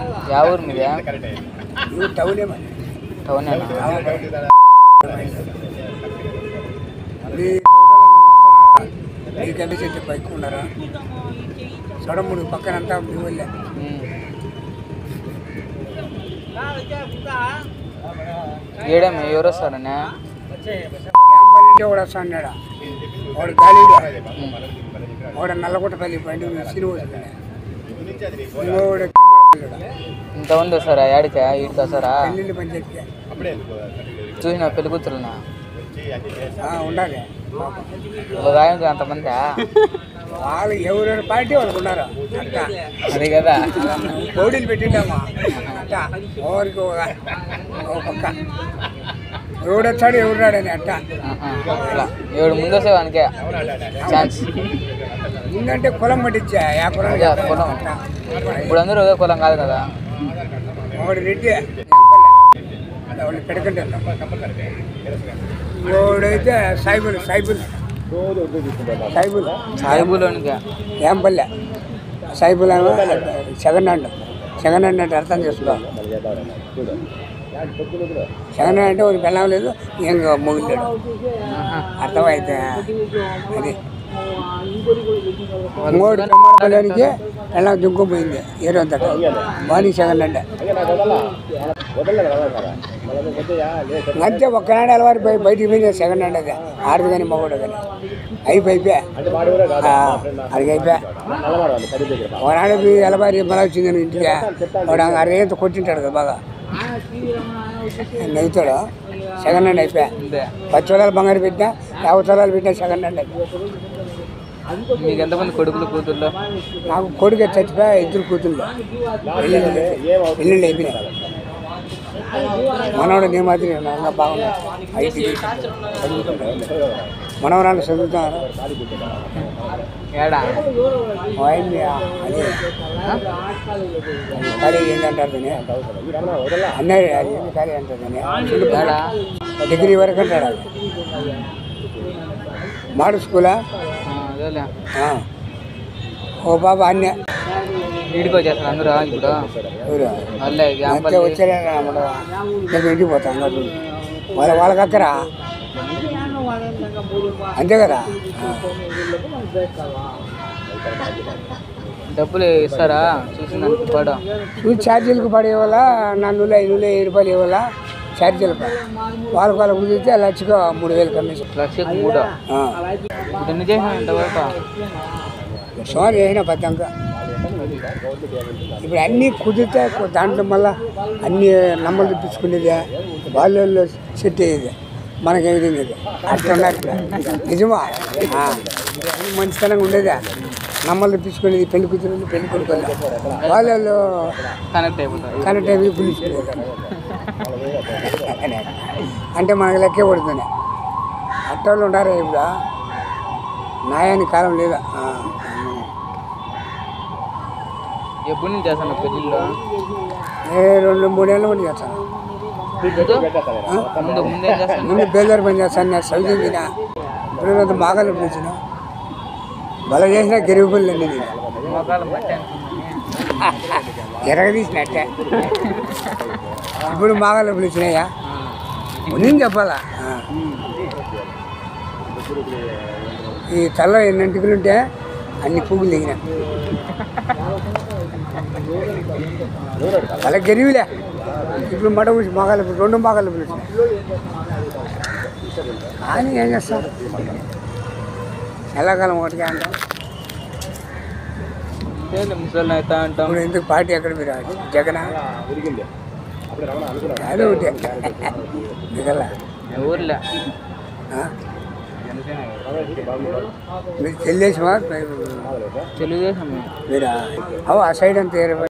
Yeah ఊరు మీదే నువ్వు టౌనే మరి టౌనేనా నీ తోటలంతా మొత్తం ఆడ నీ గడ్డ చెట్టు పైకి ఉన్నారా సొడముడు పక్కనంతా మీ వాళ్ళే ఉమ్. ఏడేమి ఎవరు వస్తారనే యాంపల్లి కూడా వస్తాడు వాడు గాలిడు వాడు నల్లగొట్టపల్లి బండి శ్రీనివాసుడు ఇంకోడు కమ్మడపల్లిడు ఇంతమంది వస్తారా ఏడికా ఈడికి వస్తారా పెళ్ళిళ్ళు పంచాయతీ చూసిన పెళ్లి కూతురునా ఉండాలి ఒక ఆయన అంతమంది వాళ్ళు ఎవరెవరి పార్టీ వాళ్ళకు ఉన్నారు అట్ట అది కదా కోడీలు పెట్టిండామా అట్ట ఎవరికి ఒక ఒక పక్క ఎవడు వచ్చాడు ఎవరు రాడని అట్ట ఆహా. అట్లా ఎవడు ముందు వస్తే వానికే ఛాన్స్ ముందంటే కులం పట్టించా యా కులం అదే, కులం. ఇప్పుడు అందరూ ఒకే కులం కాదు కదా ఒకటి రెడ్డి వాళ్ళు పెడకంటే వాడైతే సైబుల్ సైబుల్ సైబుల్ సాయిబులోనికే ఏంపల్లె సైబుల్ ఏమో సెకండ్ హ్యాండ్ సెకండ్ హ్యాండ్ అంటే అర్థం చేసుకో సెకండ్ హ్యాండ్ అంటే ఒక బెల్లం లేదు ఏం మొగిలేడు అర్థమైతే అది మూడు బ్రహ్మాండపల్లికి ఎలా దుంకుపోయింది ఏరో తట వానికి సెకండ్ హ్యాండ్ అంతే ఒక్కనాడు అలవాటు పోయి బయటికి పోయింది సెకండ్ హ్యాండ్ అది ఆడదు కానీ మగోడు కానీ అయిపోయి అది అయిపోయా ఒకనాడు పోయి ఎలబారి మళ్ళీ వచ్చింది ఇంటికి వాడు అరేంత కొట్టింటాడు కదా బాగా నవ్వుతాడు సెకండ్ హ్యాండ్ అయిపోయా అంతే పది తులాలు బంగారు పెట్టినా యాభై తులాలు పెట్టినా సెకండ్ హ్యాండ్ అయిపోయా మీకు ఎంతమంది కొడుకులు కూతుర్లు నాకు కొడుకు చచ్చిపోయా ఇద్దరు కూతుళ్ళు పెళ్ళిళ్ళు అయిపోయినాయి మనవాడు నీ మాదిరి ఇంకా బాగున్నా ఐటీ మనవరాలు చదువుతున్నారు ఏడా ఆయన్ని అదే ఖాళీ ఏంటంటారు దాన్ని అన్నారు అది ఏంది ఖాళీ అంటారు దాన్ని ఏడా డిగ్రీ వరకు అంటాడు అది మాడు స్కూలా ఆ, అదేలే ఆ. ఓ బాబా అన్నే వీడికి వచ్చేస్తారు అందరూ ఇప్పుడు ఎవరు వాళ్ళే అంతే వ్యాంపల్లి వచ్చారే మనం నేను ఇంటికి పోతాం కాబట్టి వాళ్ళ వాళ్ళకి అక్కరా అంతే కదా ఆ. డబ్బులు ఇస్తారా చూసిన పడం చూసి ఛార్జీలకు పడే వాళ్ళ నన్నులు ఐదు వెయ్యి రూపాయలు ఇవ్వాల ఛార్జీలకు వాళ్ళకి వాళ్ళకి కుదిరితే లక్షకు మూడు వేలు కమిషన్ లక్షకు మూడు ఆ. ఇప్పుడు ఎన్ని చేసిన ఇంతవరకు సుమారు చేసిన పద్దంక ఇప్పుడు అన్నీ కుదిరితే కు- దాంట్లో మళ్ళా అన్ని నమ్మలు తెప్పించుకునేది వాళ్ళు సెట్ అయ్యేది మనకే విధంగా ఇది. అట్లా ఉన్నారు ఇక్కడ. నిజమా ఆ. ఇది మంచితనంగా ఉండేదా నమ్మలు తెప్పించుకునేది పెళ్లి కూతురు పెళ్లి కొడుకు వాళ్ళు కనెక్ట్ అయిపోతారు కరెక్ట్ అయిపోయి పిలుచుకునేది అంటే మనకు లెక్కే పడుతుంది అట్టోళ్ళు ఉండారు ఇప్పుడు నాయాని కాలం లేదా ఆ. ఎప్పటి నుంచి చేస్తాను పెళ్ళిళ్ళు ఏ రెండు మూడేళ్ళ ముందు చేస్తాను ముందు ముందు ముందు ఏం చేస్తాను ముందు బేదారు పని చేస్తాను నేను చదివిందిన ఇప్పుడు మాగాలు పిలిచిన బల చేసిన గెరిగిపోయింది నేను మోకాలు పట్టే ఎరగదీసినట్టే ఇప్పుడు మాగాలు పిలిచినాయా నేను చెప్పాలా ఆ. ఈ తల్ల ఎన్ని ఎంటికలు ఉంటే అన్ని పువ్వులు దిగిన తల గెరివిలే ఇప్పుడు మడ ఊసి మగాలు ఇప్పుడు రెండు మగాలు పిలిచిన కానీ ఏం చేస్తాం ఎలాకాలం ఒకటిగా అంటాం ముసలి అవుతా అంటాం ఇప్పుడు ఎందుకు పార్టీ ఎక్కడ మీరు జగన్ అదే ఒకటి మిగల ఊర్లే మీరు చెల్లేసివా తెలుగుదేశం మీరు అవు ఆ సైడ్ అంతా ఇరవై